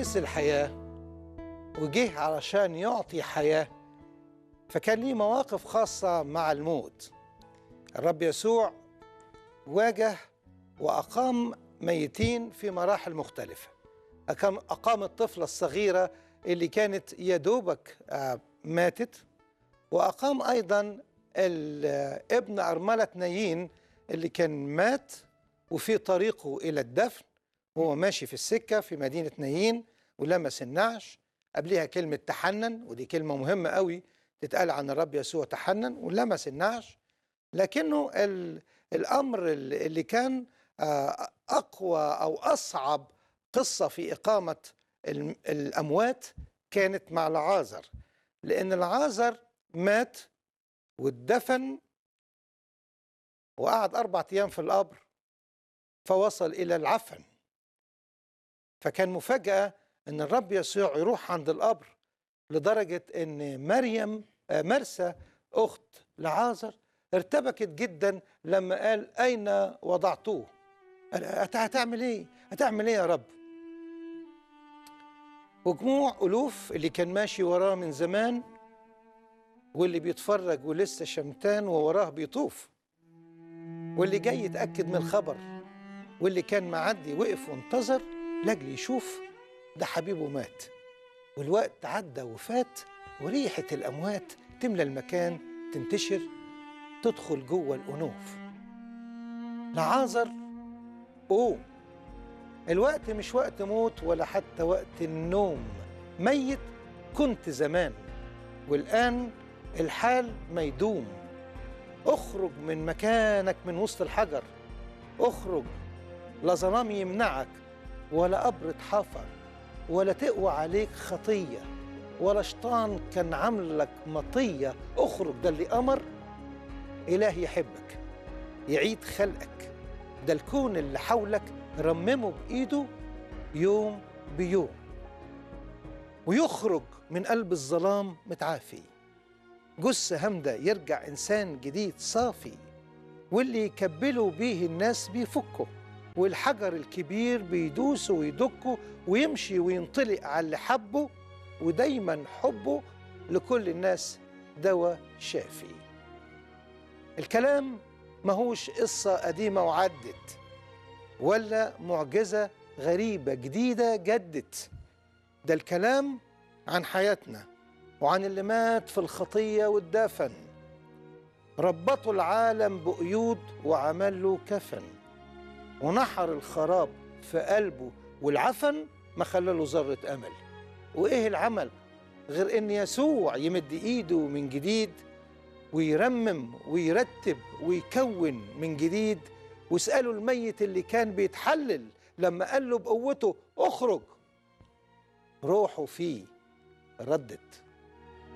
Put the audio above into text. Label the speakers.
Speaker 1: أسس الحياة وجه علشان يعطي حياة فكان ليه مواقف خاصة مع الموت الرب يسوع واجه وأقام ميتين في مراحل مختلفة أقام, أقام الطفلة الصغيرة اللي كانت يدوبك آه، ماتت وأقام أيضا ابن أرملة نايين اللي كان مات وفي طريقه إلى الدفن وهو ماشي في السكة في مدينة نايين ولمس النعش قبلها كلمة تحنن ودي كلمة مهمة قوي تتقال عن الرب يسوع تحنن ولمس النعش لكنه ال الأمر اللي كان آه، أقوى أو أصعب قصة في إقامة الأموات كانت مع العازر لأن العازر مات واتدفن وقعد أربع أيام في القبر فوصل إلى العفن فكان مفاجأة أن الرب يسوع يروح عند القبر لدرجة أن مريم آه، مرسى أخت لعازر ارتبكت جدا لما قال أين وضعتوه قال هتعمل إيه هتعمل إيه يا رب وجموع ألوف اللي كان ماشي وراه من زمان واللي بيتفرج ولسه شمتان ووراه بيطوف واللي جاي يتأكد من الخبر واللي كان معدي وقف وانتظر لاجل يشوف ده حبيبه مات والوقت عدى وفات وريحة الأموات تملى المكان تنتشر تدخل جوه الأنوف لعازر قوم الوقت مش وقت موت ولا حتى وقت النوم ميت كنت زمان والآن الحال ما يدوم اخرج من مكانك من وسط الحجر اخرج لا ظلام يمنعك ولا قبر اتحفر ولا تقوى عليك خطية ولا شيطان كان عامل لك مطية اخرج ده اللي أمر إله يحبك يعيد خلقك ده الكون اللي حولك رممه بإيده يوم بيوم ويخرج من قلب الظلام متعافي جثة همدة يرجع إنسان جديد صافي واللي يكبلوا بيه الناس بيفكوا والحجر الكبير بيدوسه ويدكه ويمشي وينطلق على اللي حبه ودايما حبه لكل الناس دواء شافي الكلام ماهوش قصة قديمة وعدت ولا معجزة غريبة جديدة جدت ده الكلام عن حياتنا وعن اللي مات في الخطية والدفن ربطوا العالم بقيود وعمل له كفن ونحر الخراب في قلبه والعفن ما خلاله ذرة أمل وإيه العمل غير إن يسوع يمد إيده من جديد ويرمم ويرتب ويكون من جديد واسألوا الميت اللي كان بيتحلل لما قال له بقوته اخرج روحه فيه ردت